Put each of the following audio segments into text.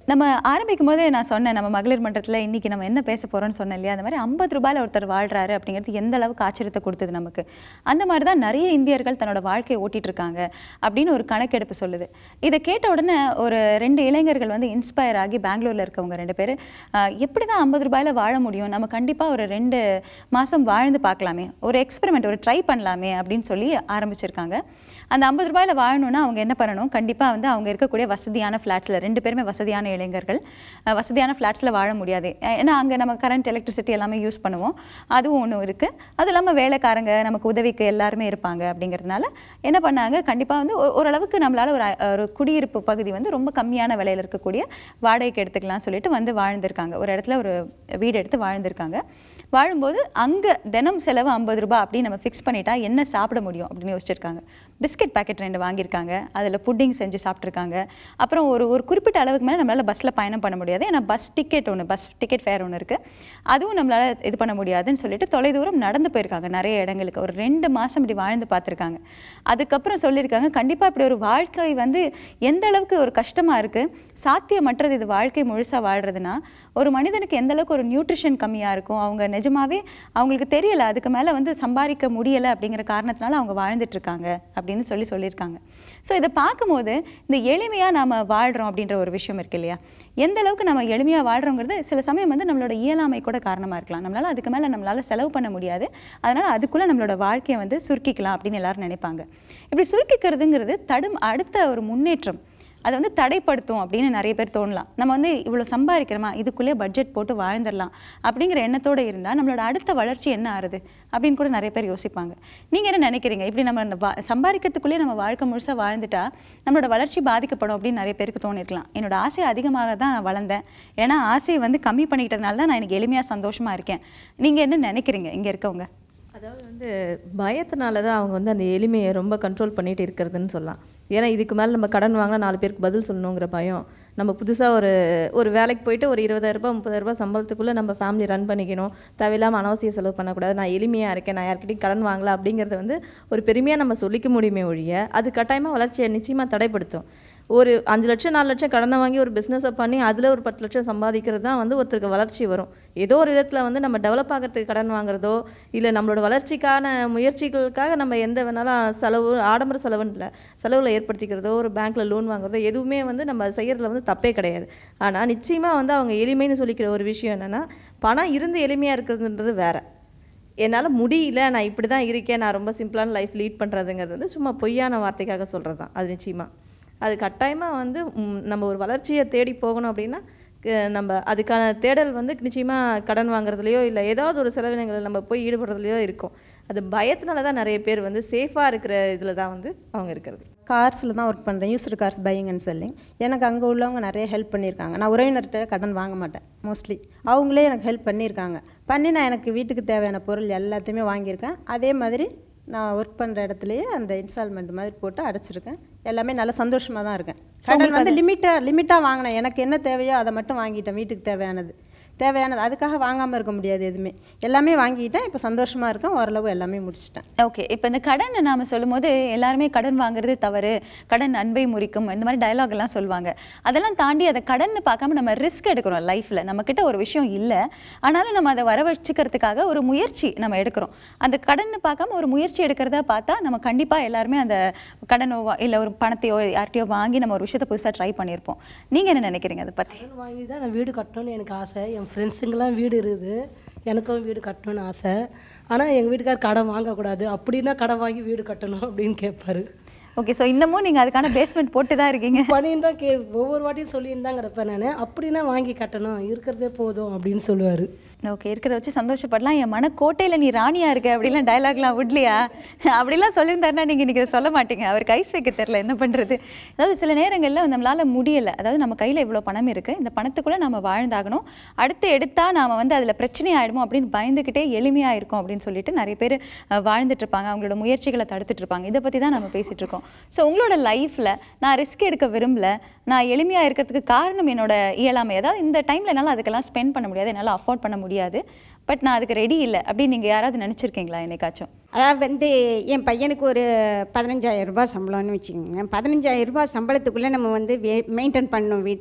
நம்ம ஆரம்பிக்கும் போதே நான் சொன்னேன் நம்ம மகளிர் மன்றத்தில் இன்னைக்கு நம்ம என்ன பேச போகிறோம்னு சொன்னேன் இல்லையா அந்த மாதிரி ஐம்பது ரூபாயில் ஒருத்தர் வாழ்றாரு அப்படிங்கிறது எந்த அளவுக்கு ஆச்சரியத்தை கொடுத்தது நமக்கு அந்த மாதிரி தான் நிறைய இந்தியர்கள் தன்னோட வாழ்க்கையை ஓட்டிட்டு இருக்காங்க அப்படின்னு ஒரு கணக்கெடுப்பு சொல்லுது இதை கேட்ட உடனே ஒரு ரெண்டு இளைஞர்கள் வந்து இன்ஸ்பயர் ஆகி பெங்களூரில் இருக்கவங்க ரெண்டு பேர் எப்படி தான் ஐம்பது ரூபாயில் வாழ முடியும் நம்ம கண்டிப்பாக ஒரு ரெண்டு மாதம் வாழ்ந்து பார்க்கலாமே ஒரு எக்ஸ்பெரிமெண்ட் ஒரு ட்ரை பண்ணலாமே அப்படின்னு சொல்லி ஆரம்பிச்சிருக்காங்க அந்த ஐம்பது ரூபாயில் வாழணும்னா அவங்க என்ன பண்ணணும் கண்டிப்பாக வந்து அவங்க இருக்கக்கூடிய வசதியான ஃப்ளாட்ஸில் ரெண்டு பேருமே வசதியான இளைஞர்கள் அஹ் வசதியான ஃப்ளாட்ஸில் வாழ முடியாது அஹ் ஏன்னா அங்கே நம்ம கரண்ட் எலக்ட்ரிசிட்டி எல்லாமே யூஸ் பண்ணுவோம் அதுவும் ஒன்று இருக்குது அது இல்லாமல் வேலைக்காரங்க நமக்கு உதவிக்கு எல்லாருமே இருப்பாங்க அப்படிங்கிறதுனால என்ன பண்ணாங்க கண்டிப்பாக வந்து ஒ- ஓரளவுக்கு நம்மளால் ஒரு அ- ஒரு குடியிருப்பு பகுதி வந்து ரொம்ப கம்மியான விலையில் இருக்கக்கூடிய வாடகைக்கு எடுத்துக்கலாம் சொல்லிட்டு வந்து வாழ்ந்திருக்காங்க ஒரு இடத்துல ஒரு வீடு எடுத்து வாழ்ந்திருக்காங்க வாழும்போது அங்கே தினம் செலவு ஐம்பது ரூபாய் அப்படின்னு நம்ம ஃபிக்ஸ் பண்ணிட்டா என்ன சாப்பிட முடியும் அப்படின்னு யோசிச்சிருக்காங்க பிஸ்கட் பாக்கெட் ரெண்டு வாங்கியிருக்காங்க அதில் புட்டிங் செஞ்சு சாப்பிட்ருக்காங்க அப்புறம் ஒரு ஒரு குறிப்பிட்ட அளவுக்கு மேலே நம்மளால் பஸ்ஸில் பயணம் பண்ண முடியாது ஏன்னா பஸ் டிக்கெட் ஒன்று பஸ் டிக்கெட் ஃபேர் ஒன்று இருக்குது அதுவும் நம்மளால் இது பண்ண முடியாதுன்னு சொல்லிட்டு தொலைதூரம் நடந்து போயிருக்காங்க நிறைய இடங்களுக்கு ஒரு ரெண்டு மாதம் இப்படி வாழ்ந்து பார்த்துருக்காங்க அதுக்கப்புறம் சொல்லியிருக்காங்க கண்டிப்பாக இப்படி ஒரு வாழ்க்கை வந்து எந்த அளவுக்கு ஒரு கஷ்டமாக இருக்குது சாத்தியமற்றது இது வாழ்க்கை முழுசாக வாழ்கிறதுனா ஒரு மனிதனுக்கு எந்த அளவுக்கு ஒரு நியூட்ரிஷன் கம்மியாக இருக்கும் அவங்க நிஜமாவே அவங்களுக்கு தெரியல அதுக்கு மேலே வந்து சம்பாதிக்க முடியலை அப்படிங்கிற காரணத்தினால அவங்க வாழ்ந்துட்டு இருக்காங்க அப்படின்னு சொல்லி சொல்லியிருக்காங்க ஸோ இதை பார்க்கும்போது இந்த எளிமையாக நாம் வாழ்கிறோம் அப்படின்ற ஒரு விஷயம் இருக்கு இல்லையா எந்த அளவுக்கு நம்ம எளிமையாக வாழ்கிறோங்கிறது சில சமயம் வந்து நம்மளோட இயலாமை கூட காரணமாக இருக்கலாம் நம்மளால் அதுக்கு மேலே நம்மளால் செலவு பண்ண முடியாது அதனால் அதுக்குள்ளே நம்மளோட வாழ்க்கையை வந்து சுருக்கிக்கலாம் அப்படின்னு எல்லாரும் நினைப்பாங்க இப்படி சுருக்கிக்கிறதுங்கிறது தடும் அடுத்த ஒரு முன்னேற்றம் அதை வந்து தடைப்படுத்தும் அப்படின்னு நிறைய பேர் தோணலாம் நம்ம வந்து இவ்வளோ சம்பாதிக்கிறோமா இதுக்குள்ளே பட்ஜெட் போட்டு வாழ்ந்துடலாம் அப்படிங்கிற எண்ணத்தோடு இருந்தால் நம்மளோட அடுத்த வளர்ச்சி என்ன ஆறுது அப்படின்னு கூட நிறைய பேர் யோசிப்பாங்க நீங்கள் என்ன நினைக்கிறீங்க இப்படி நம்ம இந்த வா- சம்பாதிக்கிறதுக்குள்ளேயே நம்ம வாழ்க்கை முழுசாக வாழ்ந்துட்டா நம்மளோட வளர்ச்சி பாதிக்கப்படும் அப்படின்னு நிறைய பேருக்கு தோணிருக்கலாம் என்னோட ஆசை அதிகமாக தான் நான் வளர்ந்தேன் ஏன்னா ஆசையை வந்து கம்மி பண்ணிக்கிட்டதுனால தான் நான் எனக்கு எளிமையாக சந்தோஷமாக இருக்கேன் நீங்கள் என்ன நினைக்கிறீங்க இங்கே இருக்கவங்க அதாவது வந்து பயத்தினால தான் அவங்க வந்து அந்த எளிமையை ரொம்ப கண்ட்ரோல் பண்ணிட்டு இருக்கிறதுன்னு சொல்லலாம் ஏன்னா இதுக்கு மேலே நம்ம கடன் வாங்கினா நாலு பேருக்கு பதில் சொல்லணுங்கிற பயம் நம்ம புதுசாக ஒரு ஒரு வேலைக்கு போயிட்டு ஒரு இருபதாயிரரூபா முப்பதாயிரரூபா சம்பளத்துக்குள்ளே நம்ம ஃபேமிலி ரன் பண்ணிக்கணும் தேவையில்லாமல் அனாவசிய செலவு பண்ணக்கூடாது நான் எளிமையாக இருக்கேன் நான் யார்கிட்டயும் கடன் வாங்கல அப்படிங்கிறத வந்து ஒரு பெருமையாக நம்ம சொல்லிக்க முடியுமே ஒழிய அது கட்டாயமாக வளர்ச்சியை நிச்சயமாக தடைப்படுத்தும் ஒரு அஞ்சு லட்சம் நாலு லட்சம் கடனை வாங்கி ஒரு பிஸ்னஸை பண்ணி அதில் ஒரு பத்து லட்சம் சம்பாதிக்கிறது தான் வந்து ஒருத்தருக்கு வளர்ச்சி வரும் ஏதோ ஒரு விதத்தில் வந்து நம்ம டெவலப் ஆகிறதுக்கு கடன் வாங்குறதோ இல்லை நம்மளோட வளர்ச்சிக்கான முயற்சிகளுக்காக நம்ம எந்த வேணாலும் செலவு ஆடம்பர செலவுன்னு இல்லை செலவில் ஏற்படுத்திக்கிறதோ ஒரு பேங்க்கில் லோன் வாங்குறதோ எதுவுமே வந்து நம்ம செய்கிறதுல வந்து தப்பே கிடையாது ஆனால் நிச்சயமாக வந்து அவங்க எளிமைன்னு சொல்லிக்கிற ஒரு விஷயம் என்னென்னா பணம் இருந்து எளிமையாக இருக்கிறதுன்றது வேற என்னால் முடியல நான் இப்படி தான் இருக்கேன் நான் ரொம்ப சிம்பிளான லைஃப் லீட் பண்ணுறதுங்கிறது வந்து சும்மா பொய்யான வார்த்தைக்காக சொல்கிறது தான் அது நிச்சயமாக அது கட்டாயமாக வந்து ம், நம்ம ஒரு வளர்ச்சியை தேடி போகணும் அப்படின்னா க- நம்ம அதுக்கான தேடல் வந்து நிச்சயமாக கடன் வாங்குறதுலையோ இல்லை ஏதாவது ஒரு செலவினங்களில் நம்ம போய் ஈடுபடுறதுலையோ இருக்கும் அது பயத்தினால தான் நிறைய பேர் வந்து சேஃபாக இருக்கிற இதில் தான் வந்து அவங்க இருக்கிறது கார்ஸில் தான் ஒர்க் பண்ணுறேன் used cars buying and selling எனக்கு அங்கே உள்ளவங்க நிறைய ஹெல்ப் பண்ணியிருக்காங்க நான் உறவினர்கிட்ட கடன் வாங்க மாட்டேன் மோஸ்ட்லி அவங்களே எனக்கு ஹெல்ப் பண்ணியிருக்காங்க பண்ணி நான் எனக்கு வீட்டுக்கு தேவையான பொருள் எல்லாத்தையுமே வாங்கியிருக்கேன் அதே மாதிரி நான் ஒர்க் பண்ணுற இடத்துலையே அந்த இன்ஸ்டால்மெண்ட் மாதிரி போட்டு அடைச்சிருக்கேன் எல்லாமே நல்லா சந்தோஷமாக தான் இருக்கேன் கடன் வந்து லிமிட்டாக லிமிட்டாக வாங்கினேன் எனக்கு என்ன தேவையோ அதை மட்டும் வாங்கிட்டேன் வீட்டுக்கு தேவையானது தேவையானது அதுக்காக வாங்காமல் இருக்க முடியாது எதுவுமே எல்லாமே வாங்கிட்டேன் இப்போ சந்தோஷமாக இருக்கேன் ஓரளவு எல்லாமே முடிச்சிட்டேன் ஓகே இப்போ இந்த கடன் நாம சொல்லும்போது எல்லாருமே கடன் வாங்குறது தவறு கடன் அன்பை முறிக்கும் இந்த மாதிரி டயலாக் எல்லாம் சொல்லுவாங்க அதெல்லாம் தாண்டி அதை கடன்னு பார்க்காம நம்ம ரிஸ்க் எடுக்கிறோம் லைஃப்ல நம்ம கிட்ட ஒரு விஷயம் இல்லை ஆனாலும் நம்ம அதை வர வச்சுக்கிறதுக்காக ஒரு முயற்சி நம்ம எடுக்கிறோம் அந்த கடன்னு பார்க்காம ஒரு முயற்சி எடுக்கிறதா பார்த்தா நம்ம கண்டிப்பா எல்லாருமே அந்த கடனோ வா- இல்ல ஒரு பணத்தையோ யார்ட்டையோ வாங்கி நம்ம ஒரு விஷயத்தை புதுசா ட்ரை பண்ணியிருப்போம் நீங்க என்ன நினைக்கிறீங்க அதை பத்தி கடன் வாங்கி தான் நான் வீடு கட்டணும்னு எனக்கு ஆசை என் ஃப்ரெண்ட்ஸுங்கெல்லாம் வீடு இருக்குது எனக்கும் வீடு கட்டணும்னு ஆசை ஆனால் எங்கள் வீட்டுக்கார் கடன் வாங்கக்கூடாது அப்படின்னா கடன் வாங்கி வீடு கட்டணும் அப்படின்னு கேட்பாரு ஓகே ஸோ இன்னமும் நீங்க அதுக்கான பேஸ்மெண்ட் போட்டு தான் இருக்கீங்க பண்ணின்னு தான் கே ஒவ்வொரு வாட்டியும் சொல்லின்னு தான் கிடப்பேன் நான் அப்படின்னா வாங்கி கட்டணும் இருக்கிறதே போதும் அப்படின்னு சொல்லுவார் ஓகே இருக்கிறத வச்சு சந்தோஷப்படலாம் என் மனக்கோட்டையில நீ ராணியா இருக்க அப்படிலாம் டயலாக்லாம் விடலையா அப்படிலாம் சொல்லியிருந்தாருன்னா நீங்க இன்னைக்கு இதை சொல்ல மாட்டீங்க அவர் கைஸ் வைக்க தெரில என்ன பண்றது அதாவது சில நேரங்கள்ல நம்மளால முடியல அதாவது நம்ம கையில இவ்வளவு பணம் இருக்கு இந்த பணத்துக்குள்ள நாம வாழ்ந்தாகணும் அடுத்து எடுத்தா நாம வந்து அதுல பிரச்சனை ஆயிடுமோ அப்படின்னு பயந்துக்கிட்டே எளிமையா இருக்கும் அப்படின்னு சொல்லிட்டு நிறைய பேர் அஹ், வாழ்ந்துட்டு இருப்பாங்க அவங்களோட முயற்சிகளை தடுத்துட்டு இருப்பாங்க இதை பத்தி தான் நம்ம பேசிட்டு இருக்கோம் ஸோ உங்களோட லைஃப்ல நான் ரிஸ்க் எடுக்க விரும்பல நான் எளிமையா இருக்கிறதுக்கு காரணம் என்னோட இயலாமை அதாவது இந்த டைம்ல என்னால் அதுக்கெல்லாம் ஸ்பெண்ட் பண்ண முடியாது என்னால் அஃபோர்ட் பண்ண முடியாது பட் நான் அதுக்கு ரெடி இல்லை அப்படின்னு நீங்க யாராவது நினைச்சிருக்கீங்களா என்னைக்காச்சும் அதாவது வந்து என் பையனுக்கு ஒரு பதினஞ்சாயிரம் ரூபாய் சம்பளம்னு வச்சுக்கோங்க பதினஞ்சாயிரம் ரூபாய் சம்பளத்துக்குள்ளே நம்ம வந்து மெயின்டைன் பண்ணணும் வீட்டை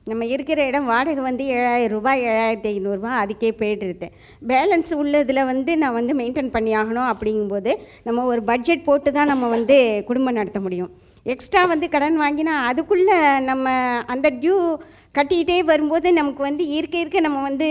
நம்ம இருக்கிற இடம் வாடகை வந்து ஏழாயிரம் ரூபாய் ஏழாயிரத்தி ஐநூறுரூபா அதுக்கே போயிட்டு இருந்தேன் பேலன்ஸ் உள்ளதில் வந்து நான் வந்து மெயின்டைன் பண்ணி ஆகணும் அப்படிங்கும்போது நம்ம ஒரு பட்ஜெட் போட்டு தான் நம்ம வந்து குடும்பம் நடத்த முடியும் எக்ஸ்ட்ரா வந்து கடன் வாங்கினா அதுக்குள்ளே நம்ம அந்த டியூ கட்டிக்கிட்டே வரும்போது நமக்கு வந்து இருக்க இருக்க நம்ம வந்து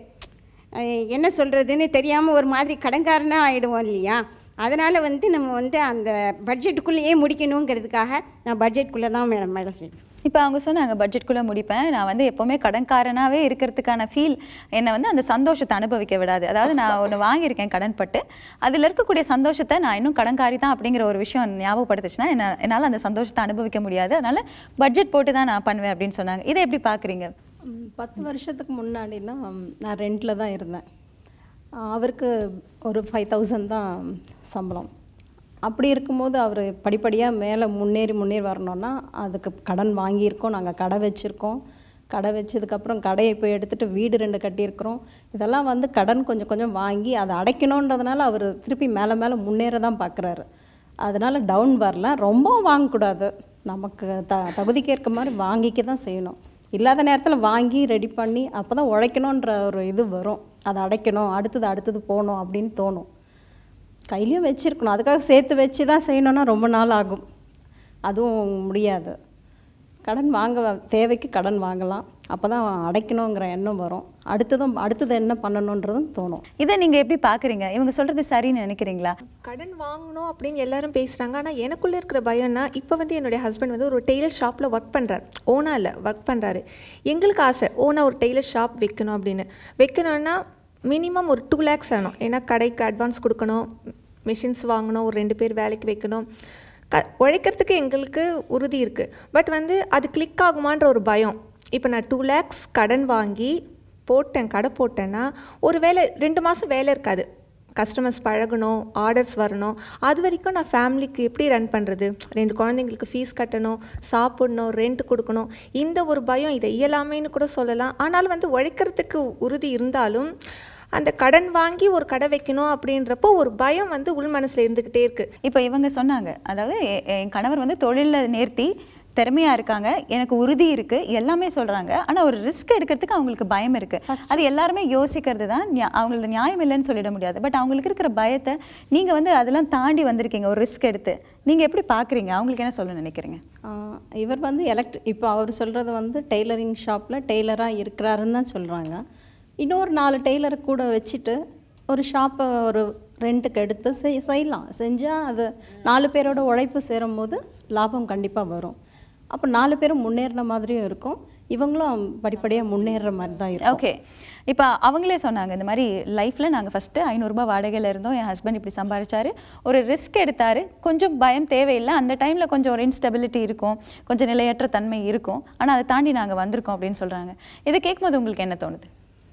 அஹ், என்ன சொல்கிறதுன்னு தெரியாமல் ஒரு மாதிரி கடன்காரனாக ஆகிடுவோம் இல்லையா அதனால் வந்து நம்ம வந்து அந்த பட்ஜெட்டுக்குள்ளேயே முடிக்கணுங்கிறதுக்காக நான் பட்ஜெட்டுக்குள்ளே தான் மேடம் மேடம் செய்வேன் இப்போ அவங்க சொன்னாங்க பட்ஜெட்குள்ளே முடிப்பேன் நான் வந்து எப்போவுமே கடன்காரனாகவே இருக்கிறதுக்கான ஃபீல் என்னை வந்து அந்த சந்தோஷத்தை அனுபவிக்க விடாது அதாவது நான் ஒன்று வாங்கியிருக்கேன் கடன் பட்டு அதில் இருக்கக்கூடிய சந்தோஷத்தை நான் இன்னும் கடன்காரி தான் அப்படிங்கிற ஒரு விஷயம் ஞாபகப்படுத்துச்சுன்னா என்ன என்னால் அந்த சந்தோஷத்தை அனுபவிக்க முடியாது அதனால் பட்ஜெட் போட்டு தான் நான் பண்ணுவேன் அப்படின்னு சொன்னாங்க இதை எப்படி பார்க்குறீங்க ம், பத்து வருஷத்துக்கு முன்னாடினா ம், நான் ரெண்டில் தான் இருந்தேன் அவருக்கு ஒரு ஃபைவ் தௌசண்ட் தான் சம்பளம் அப்படி இருக்கும்போது அவர் படிப்படியாக மேலே முன்னேறி முன்னேறி வரணும்னா அதுக்கு கடன் வாங்கியிருக்கோம் நாங்கள் கடை வச்சுருக்கோம் கடை வச்சதுக்கப்புறம் கடையை இப்போ எடுத்துகிட்டு வீடு ரெண்டு கட்டியிருக்கிறோம் இதெல்லாம் வந்து கடன் கொஞ்சம் கொஞ்சம் வாங்கி அதை அடைக்கணுன்றதுனால அவர் திருப்பி மேலே மேலே முன்னேற தான் பார்க்குறாரு அதனால் டவுன் வரல ரொம்பவும் வாங்கக்கூடாது நமக்கு த தகுதிக்கு ஏற்ற மாதிரி வாங்கிக்க தான் செய்யணும் இல்லாத நேரத்தில் வாங்கி ரெடி பண்ணி அப்போ தான் உழைக்கணுன்ற ஒரு இது வரும் அதை அடைக்கணும் அடுத்தது அடுத்தது போகணும் அப்படின்னு தோணும் கையிலையும் வச்சுருக்கணும் அதுக்காக சேர்த்து வச்சு தான் செய்யணுன்னா ரொம்ப நாள் ஆகும் அதுவும் முடியாது கடன் வாங்க தேவைக்கு கடன் வாங்கலாம் அப்போ தான் அடைக்கணுங்கிற எண்ணம் வரும் அடுத்ததும் அடுத்தது என்ன பண்ணணுன்றதும் தோணும் இதை நீங்கள் எப்படி பார்க்குறீங்க இவங்க சொல்கிறது சரின்னு நினைக்கிறீங்களா கடன் வாங்கணும் அப்படின்னு எல்லாரும் பேசுகிறாங்க ஆனால் எனக்குள்ளே இருக்கிற பயம்னா இப்போ வந்து என்னுடைய ஹஸ்பண்ட் வந்து ஒரு டெய்லர் ஷாப்பில் ஒர்க் பண்ணுறாரு ஓனா இல்லை ஒர்க் பண்ணுறாரு எங்களுக்கு ஆசை ஓனா ஒரு டெய்லர் ஷாப் வைக்கணும் அப்படின்னு வைக்கணும்னா மினிமம் ஒரு டூ லேக்ஸ் ஆகணும் ஏன்னா கடைக்கு அட்வான்ஸ் கொடுக்கணும் மிஷின்ஸ் வாங்கணும் ஒரு ரெண்டு பேர் வேலைக்கு வைக்கணும் க உழைக்கிறதுக்கு எங்களுக்கு உறுதி இருக்குது பட் வந்து அது கிளிக் ஆகுமான்ற ஒரு பயம் இப்போ நான் டூ லேக்ஸ் கடன் வாங்கி போட்டேன் கடை போட்டேன்னா ஒரு வேலை ரெண்டு மாதம் வேலை இருக்காது கஸ்டமர்ஸ் பழகணும் ஆர்டர்ஸ் வரணும் அது வரைக்கும் நான் ஃபேமிலிக்கு எப்படி ரன் பண்ணுறது ரெண்டு குழந்தைங்களுக்கு ஃபீஸ் கட்டணும் சாப்பிடணும் ரெண்ட் கொடுக்கணும் இந்த ஒரு பயம் இதை இயலாமைன்னு கூட சொல்லலாம் ஆனாலும் வந்து உழைக்கிறதுக்கு உறுதி இருந்தாலும் அந்த கடன் வாங்கி ஒரு கடை வைக்கணும் அப்படின்றப்போ ஒரு பயம் வந்து உள் மனசில் இருந்துக்கிட்டே இருக்குது இப்போ இவங்க சொன்னாங்க அதாவது எ- என் கணவர் வந்து தொழிலில் நேர்த்தி திறமையாக இருக்காங்க எனக்கு உறுதி இருக்குது எல்லாமே சொல்கிறாங்க ஆனால் ஒரு ரிஸ்க் எடுக்கிறதுக்கு அவங்களுக்கு பயம் இருக்குது அது எல்லாருமே யோசிக்கிறது தான் நியா- அவங்களுக்கு நியாயம் இல்லைன்னு சொல்லிட முடியாது பட் அவங்களுக்கு இருக்கிற பயத்தை நீங்கள் வந்து அதெல்லாம் தாண்டி வந்திருக்கீங்க ஒரு ரிஸ்க் எடுத்து நீங்கள் எப்படி பார்க்குறீங்க அவங்களுக்கு என்ன சொல்ல நினைக்கிறீங்க ஆஹ் இவர் வந்து எலக்ட் இப்போ அவர் சொல்கிறது வந்து டெய்லரிங் ஷாப்பில் டெய்லராக இருக்கிறாருன்னு தான் சொல்கிறாங்க இன்னொரு நாலு டெய்லரை கூட வச்சுட்டு ஒரு ஷாப்பை ஒரு ரெண்ட்டுக்கு எடுத்து செய் செய்யலாம் செஞ்சால் அது நாலு பேரோட உழைப்பு சேரும்போது லாபம் கண்டிப்பாக வரும் அப்போ நாலு பேரும் முன்னேறின மாதிரியும் இருக்கும் இவங்களும் படிப்படியாக முன்னேறுற மாதிரி தான் இருக்கும் ஓகே இப்போ அவங்களே சொன்னாங்க இந்த மாதிரி லைஃப்பில் நாங்கள் ஃபஸ்ட்டு ஐநூறுரூபா வாடகையில் இருந்தோம் என் ஹஸ்பண்ட் இப்படி சம்பாரிச்சாரு ஒரு ரிஸ்க் எடுத்தார் கொஞ்சம் பயம் தேவையில்லை அந்த டைமில் கொஞ்சம் ஒரு இன்ஸ்டெபிலிட்டி இருக்கும் கொஞ்சம் நிலையற்ற தன்மை இருக்கும் ஆனால் அதை தாண்டி நாங்கள் வந்திருக்கோம் அப்படின்னு சொல்கிறாங்க இதை கேட்கும்போது உங்களுக்கு என்ன தோணுது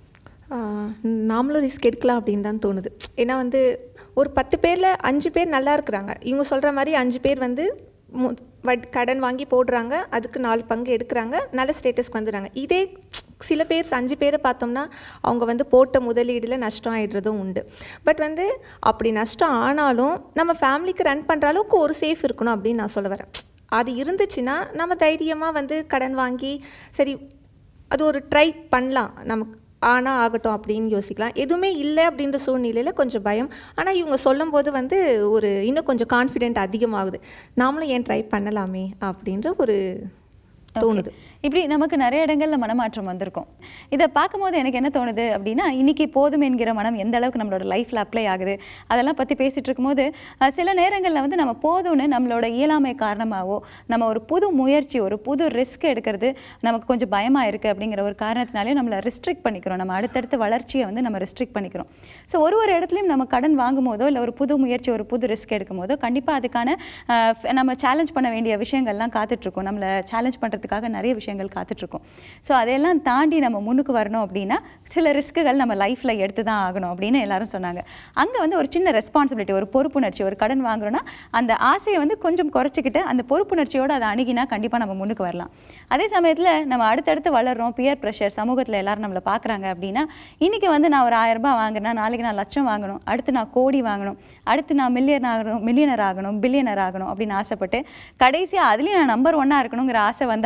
ஆஹ் நாமளும் ரிஸ்க் எடுக்கலாம் அப்படின்னு தான் தோணுது ஏன்னா வந்து ஒரு பத்து பேரில் அஞ்சு பேர் நல்லா இருக்கிறாங்க இவங்க சொல்கிற மாதிரி அஞ்சு பேர் வந்து மு- வட் கடன் வாங்கி போடுறாங்க அதுக்கு நாலு பங்கு எடுக்கிறாங்க நல்ல ஸ்டேட்டஸ்க்கு வந்துடுறாங்க இதே சில பேர் அஞ்சு பேரை பார்த்தோம்னா அவங்க வந்து போட்ட முதலீடில் நஷ்டம் ஆயிடுறதும் உண்டு பட் வந்து அப்படி நஷ்டம் ஆனாலும் நம்ம ஃபேமிலிக்கு ரன் பண்ணுற அளவுக்கு ஒரு சேஃப் இருக்கணும் அப்படின்னு நான் சொல்ல வரேன் அது இருந்துச்சுன்னா நம்ம தைரியமாக வந்து கடன் வாங்கி சரி அது ஒரு ட்ரை பண்ணலாம் நமக்கு ஆனால் ஆகட்டும் அப்படின்னு யோசிக்கலாம் எதுவுமே இல்லை அப்படின்ற சூழ்நிலையில் கொஞ்சம் பயம் ஆனால் இவங்க சொல்லும்போது வந்து ஒரு இன்னும் கொஞ்சம் கான்ஃபிடென்ட் அதிகமாகுது நாமளும் ஏன் ட்ரை பண்ணலாமே அப்படின்ற ஒரு தோணுது இப்படி நமக்கு நிறைய இடங்கள்ல மனமாற்றம் வந்திருக்கும் இதை பார்க்கும்போது எனக்கு என்ன தோணுது அப்படின்னா இன்னைக்கு போதும் என்கிற மனம் எந்த அளவுக்கு நம்மளோட லைஃப்ல அப்ளை ஆகுது அதெல்லாம் பத்தி பேசிட்டு இருக்கும்போது அஹ், சில நேரங்கள்ல வந்து நம்ம போதும்னு நம்மளோட இயலாமை காரணமாவோ நம்ம ஒரு புது முயற்சி ஒரு புது ரிஸ்க் எடுக்கிறது நமக்கு கொஞ்சம் பயமா இருக்கு அப்படிங்கிற ஒரு காரணத்தினாலே நம்மளை ரெஸ்ட்ரிக்ட் பண்ணிக்கிறோம் நம்ம அடுத்தடுத்த வளர்ச்சியை வந்து நம்ம ரெஸ்ட்ரிக்ட் பண்ணிக்கிறோம் ஸோ ஒரு ஒரு இடத்துலையும் நம்ம கடன் வாங்கும் போதோ இல்லை ஒரு புது முயற்சி ஒரு புது ரிஸ்க் எடுக்கும் போதோ கண்டிப்பா அதுக்கான அஹ், நம்ம சேலஞ்ச் பண்ண வேண்டிய விஷயங்கள்லாம் காத்துட்ருக்கோம் நம்மளை சேலஞ்ச் பண்ணுறதுக்காக நிறைய விஷயங்கள் காத்துட்ருக்கோம் ஸோ அதையெல்லாம் தாண்டி நம்ம முன்னுக்கு வரணும் அப்படின்னா சில ரிஸ்க்குகள் நம்ம லைஃப்பில் எடுத்து தான் ஆகணும் அப்படின்னு எல்லாரும் சொன்னாங்க அங்கே வந்து ஒரு சின்ன ரெஸ்பான்சிபிலிட்டி ஒரு பொறுப்புணர்ச்சி ஒரு கடன் வாங்குறோன்னா அந்த ஆசையை வந்து கொஞ்சம் குறைச்சிக்கிட்டு அந்த பொறுப்புணர்ச்சியோடு அதை அணுகினா கண்டிப்பாக நம்ம முன்னுக்கு வரலாம் அதே சமயத்தில் நம்ம அடுத்தடுத்து வளர்றோம் பியர் ப்ரெஷர் சமூகத்தில் எல்லாரும் நம்மளை பார்க்குறாங்க அப்படின்னா இன்றைக்கி வந்து நான் ஒரு ஆயிரம் ரூபாய் வாங்குறேன்னா நாளைக்கு நான் லட்சம் வாங்கணும் அடுத்து நான் கோடி வாங்கணும் அடுத்து நான் மில்லியன் ஆகணும் மில்லியனர் ஆகணும் பில்லியனர் ஆகணும் அப்படின்னு ஆசைப்பட்டு கடைசியாக அதுலேயும் நான் நம்பர் ஒன்னாக இருக்கணுங்கிற ஆசை வந்து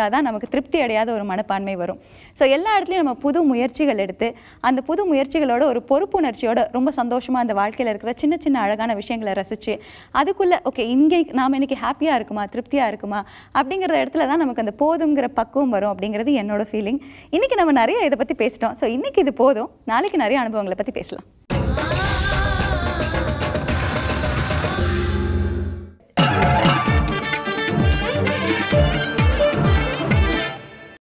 இருந்தால் தான் நமக்கு திருப்தி அடையாத ஒரு மனப்பான்மை வரும் ஸோ எல்லா இடத்துலையும் நம்ம புது முயற்சிகள் எடுத்து அந்த புது முயற்சிகளோட ஒரு பொறுப்புணர்ச்சியோட ரொம்ப சந்தோஷமாக அந்த வாழ்க்கையில் இருக்கிற சின்ன சின்ன அழகான விஷயங்களை ரசித்து அதுக்குள்ளே ஓகே இங்கே நாம் இன்னைக்கு ஹாப்பியாக இருக்குமா திருப்தியாக இருக்குமா அப்படிங்கிற இடத்துல தான் நமக்கு அந்த போதுங்கிற பக்குவம் வரும் அப்படிங்கிறது என்னோட ஃபீலிங் இன்றைக்கி நம்ம நிறைய இதை பற்றி பேசிட்டோம் ஸோ இன்றைக்கி இது போதும் நாளைக்கு நிறைய அனுபவங்களை பற்றி பேசலாம்